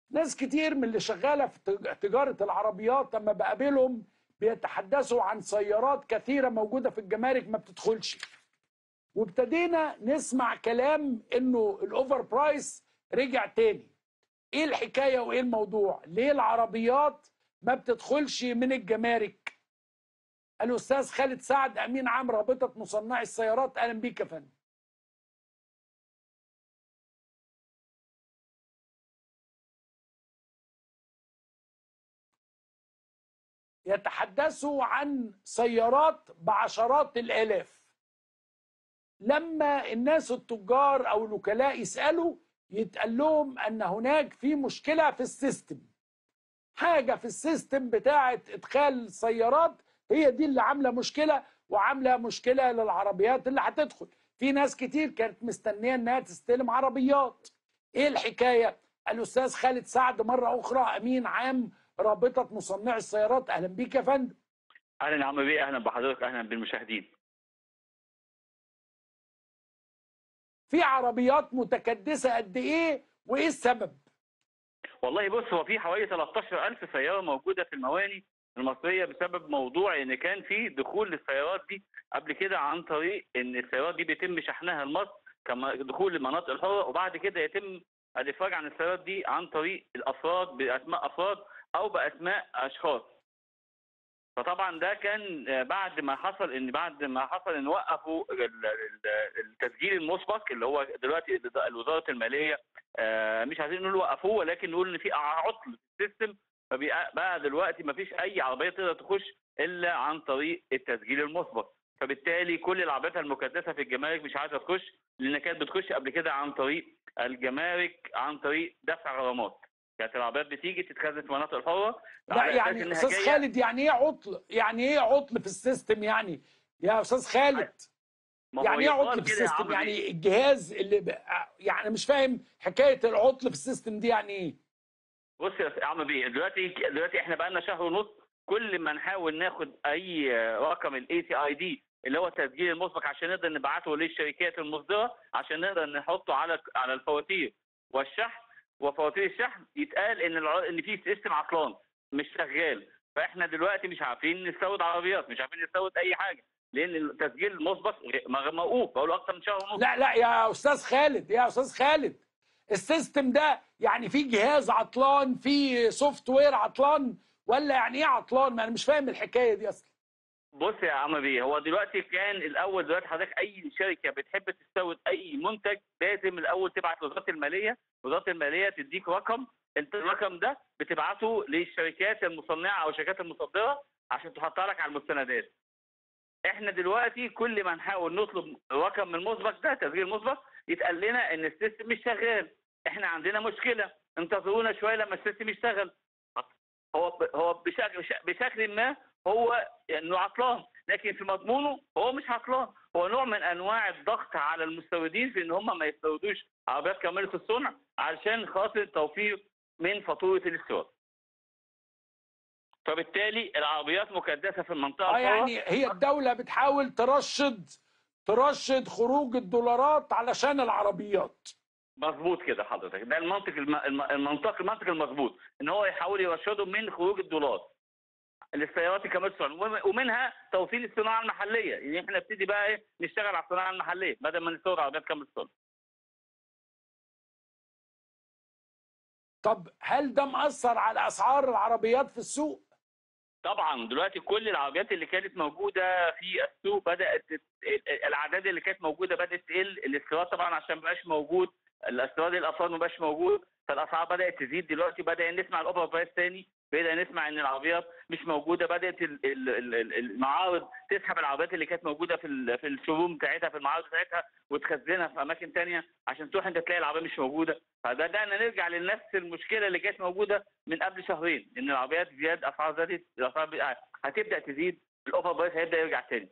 ناس كتير من اللي شغاله في تج- تجاره العربيات لما بقابلهم بيتحدثوا عن سيارات كثيره موجوده في الجمارك ما بتدخلش وابتدينا نسمع كلام انه الاوفر برايس رجع تاني ايه الحكايه وايه الموضوع ليه العربيات ما بتدخلش من الجمارك الاستاذ خالد سعد امين عام رابطه مصنعي السيارات اهلا بيك يا فندم يتحدثوا عن سيارات بعشرات الالاف لما الناس التجار او الوكلاء يسالوا يتقال لهم ان هناك في مشكله في السيستم حاجه في السيستم بتاعه ادخال السيارات هي دي اللي عامله مشكله وعامله مشكله للعربيات اللي هتدخل في ناس كتير كانت مستنيه انها تستلم عربيات ايه الحكايه الاستاذ خالد سعد مره اخرى امين عام رابطه مصنعي السيارات اهلا بيك يا فندم اهلا يا عم بيه اهلا بحضرتك اهلا بالمشاهدين في عربيات متكدسه قد ايه وايه السبب والله بص هو في حوالي 13000 سياره موجوده في المواني المصريه بسبب موضوع ان كان في دخول للسيارات دي قبل كده عن طريق ان السيارات دي بيتم شحنها لمصر كما دخول المناطق الحره وبعد كده يتم الافراج عن السيارات دي عن طريق الافراد باسماء افراد او باسماء اشخاص فطبعا ده كان آه، بعد ما حصل ان بعد ما حصل ان وقفوا ال- ال- التسجيل المسبق اللي هو دلوقتي وزاره الماليه آه، مش عايزين نقول وقفوه ولكن نقول ان في عطل في السيستم فبقى بقى دلوقتي ما فيش اي عربيه تقدر تخش الا عن طريق التسجيل المسبق فبالتالي كل العربيات المكدسه في الجمارك مش عايزه تخش لان كانت بتخش قبل كده عن طريق الجمارك عن طريق دفع غرامات كانت العربيات بتيجي تتخزن في مناطق الحره لا على أساس يعني إنها استاذ جاية- خالد يعني ايه عطل يعني ايه عطل في السيستم يعني يا استاذ خالد ما هو يعني ايه يقال عطل في كده يا السيستم عم يعني الجهاز اللي ب... يعني مش فاهم حكايه العطل في السيستم دي يعني ايه بص يا عم بيه دلوقتي دلوقتي احنا بقى لنا شهر ونص كل ما نحاول ناخد اي رقم الاي سي اي دي اللي هو التسجيل المسبق عشان نقدر نبعته للشركات المصدره عشان نقدر نحطه على على الفواتير والشحن وفواتير الشحن يتقال ان الع- ان في سيستم عطلان مش شغال فاحنا دلوقتي مش عارفين نستورد عربيات مش عارفين نستورد اي حاجه لان التسجيل المسبق غ- موقوف بقاله اكتر من شهر ونص لا لا يا استاذ خالد يا استاذ خالد السيستم ده يعني في جهاز عطلان في سوفت وير عطلان ولا يعني ايه عطلان ما انا مش فاهم الحكايه دي اصلا بص يا عم بيه هو دلوقتي كان الاول دلوقتي حضرتك اي شركه بتحب تستورد اي منتج لازم الاول تبعت لوزاره الماليه وزاره الماليه تديك رقم انت الرقم ده بتبعته للشركات المصنعه او الشركات المصدره عشان تحطها لك على المستندات احنا دلوقتي كل ما نحاول نطلب رقم من المسبق ده تسجيل مسبق يتقال لنا ان السيستم مش شغال احنا عندنا مشكله انتظرونا شويه لما السيستم يشتغل هو هو بشكل بشكل ما هو انه عطلان لكن في مضمونه هو مش عطلان هو نوع من انواع الضغط على المستوردين في ان هم ما يستوردوش عربيات كامله الصنع علشان خاطر توفير من فاتوره الاستيراد فبالتالي العربيات مكدسه في المنطقه اه الحرة. يعني هي الدوله بتحاول ترشد ترشد خروج الدولارات علشان العربيات مظبوط كده حضرتك ده المنطق الم... الم- المنطق المنطق المظبوط ان هو يحاول يرشده من خروج الدولار للسيارات كمان الصنع وم- ومنها توصيل الصناعه المحليه يعني احنا نبتدي بقى ايه نشتغل على الصناعه المحليه بدل ما نستورد عربيات كامل الصنع طب هل ده مأثر على اسعار العربيات في السوق طبعا دلوقتي كل العربيات اللي كانت موجوده في السوق بدات تت- الاعداد اللي كانت موجوده بدات تقل الاستيراد طبعا عشان ما بقاش موجود الاستيراد الافراد ما بقاش موجود فالاسعار بدات تزيد دلوقتي بدا نسمع الاوفر برايس تاني بدا نسمع ان العربيات مش موجوده بدات ال- ال- ال- ال- المعارض تسحب العربيات اللي كانت موجوده في ال- في الشوروم بتاعتها في المعارض بتاعتها وتخزنها في اماكن تانية عشان تروح انت تلاقي العربيه مش موجوده فبدانا نرجع لنفس المشكله اللي كانت موجوده من قبل شهرين ان العربيات زياد اسعار زادت الاسعار بقى- هتبدا تزيد الاوفر برايس هيبدا يرجع تاني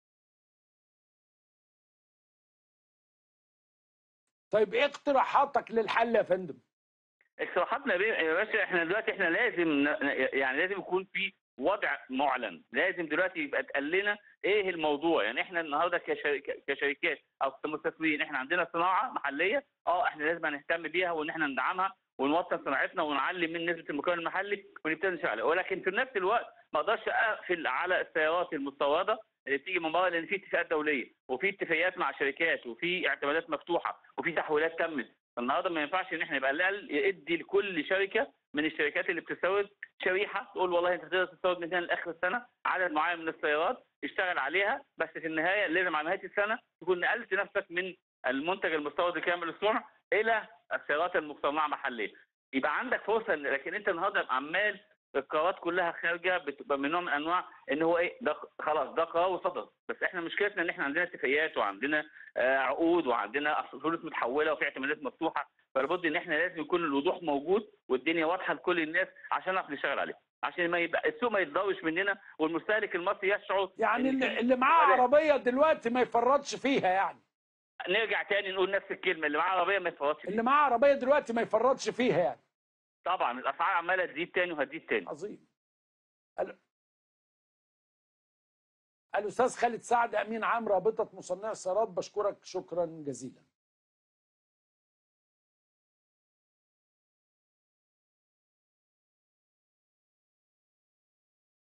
طيب ايه اقتراحاتك للحل يا فندم اقتراحاتنا بيه- يا باشا احنا دلوقتي احنا لازم ن- يعني لازم يكون في وضع معلن لازم دلوقتي يبقى اتقال لنا ايه الموضوع يعني احنا النهارده كشركات كشركات او كمستثمرين احنا عندنا صناعه محليه اه احنا لازم نهتم بيها وان احنا ندعمها ونوطن صناعتنا ونعلي من نسبه المكون المحلي ونبتدي نشتغل عليها ولكن في نفس الوقت ما اقدرش اقفل على السيارات المستورده اللي بتيجي من بره لان في اتفاقات دوليه وفي اتفاقيات مع شركات وفي اعتمادات مفتوحه وفي تحويلات تمت النهارده ما ينفعش ان احنا يبقى الاقل يدي لكل شركه من الشركات اللي بتستورد شريحه تقول والله انت تقدر تستورد من هنا لاخر السنه عدد معين من السيارات اشتغل عليها بس في النهايه لازم على نهايه السنه تكون نقلت نفسك من المنتج المستورد كامل الصنع الى السيارات المصنعه محليا يبقى عندك فرصه إن- لكن انت النهارده عمال القرارات كلها خارجه بتبقى من نوع من انواع ان هو ايه ده خلاص ده قرار وصدر بس احنا مشكلتنا ان احنا عندنا اتفاقيات وعندنا آه، عقود وعندنا فلوس متحوله وفي اعتمادات مفتوحه فلابد ان احنا لازم يكون الوضوح موجود والدنيا واضحه لكل الناس عشان نعرف نشتغل عليها عشان ما يبقى السوق ما يتضوش مننا والمستهلك المصري يشعر يعني إن اللي, في- اللي معاه عربيه دلوقتي ما يفرطش فيها يعني نرجع تاني نقول نفس الكلمه اللي معاه عربيه ما يتفرطش فيها. اللي معاه عربيه دلوقتي ما يفرطش فيها يعني طبعا الاسعار عماله تزيد تاني وهتزيد تاني عظيم ال- الاستاذ خالد سعد امين عام رابطه مصنعي السيارات بشكرك شكرا جزيلا